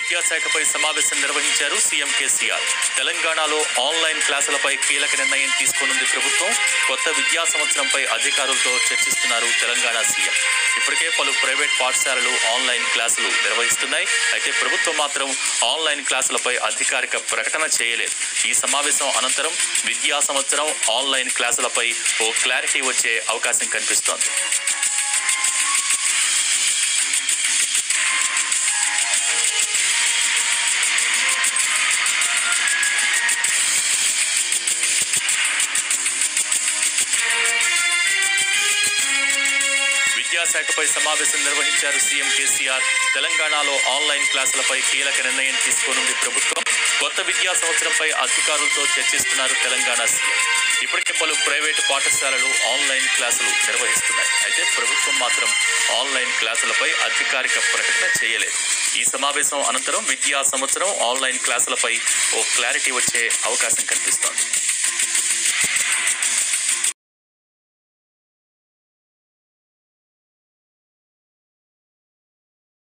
విద్యాశాఖపై సమావేశం నిర్వహించారు సీఎం కేసీఆర్ తెలంగాణలో ఆన్లైన్ క్లాసులపై కీలక నిర్ణయం తీసుకోనుంది ప్రభుత్వం కొత్త విద్యా సంవత్సరంపై అధికారులతో చర్చిస్తున్నారు తెలంగాణ సీఎం ఇప్పటికే పలు ప్రైవేట్ పాఠశాలలు ఆన్లైన్ క్లాసులు నిర్వహిస్తున్నాయి అయితే ప్రభుత్వం మాత్రం ఆన్లైన్ క్లాసులపై అధికారిక ప్రకటన చేయలేదు ఈ సమావేశం అనంతరం విద్యా సంవత్సరం ఆన్లైన్ క్లాసులపై ఓ క్లారిటీ వచ్చే అవకాశం కనిపిస్తోంది విద్యాశాఖపై సమావేశం నిర్వహించారు సీఎం కేసీఆర్ తెలంగాణలో ఆన్లైన్ క్లాసులపై కీలక నిర్ణయం తీసుకోనుంది ప్రభుత్వం కొత్త విద్యా సంవత్సరంపై అధికారులతో చర్చిస్తున్నారు తెలంగాణ సీఎం ఇప్పటికే పలు ప్రైవేటు పాఠశాలలు ఆన్లైన్ క్లాసులు నిర్వహిస్తున్నాయి అయితే ప్రభుత్వం మాత్రం ఆన్లైన్ క్లాసులపై అధికారిక ప్రకటన చేయలేదు ఈ సమావేశం అనంతరం విద్యా సంవత్సరం ఆన్లైన్ క్లాసులపై ఓ క్లారిటీ వచ్చే అవకాశం కనిపిస్తోంది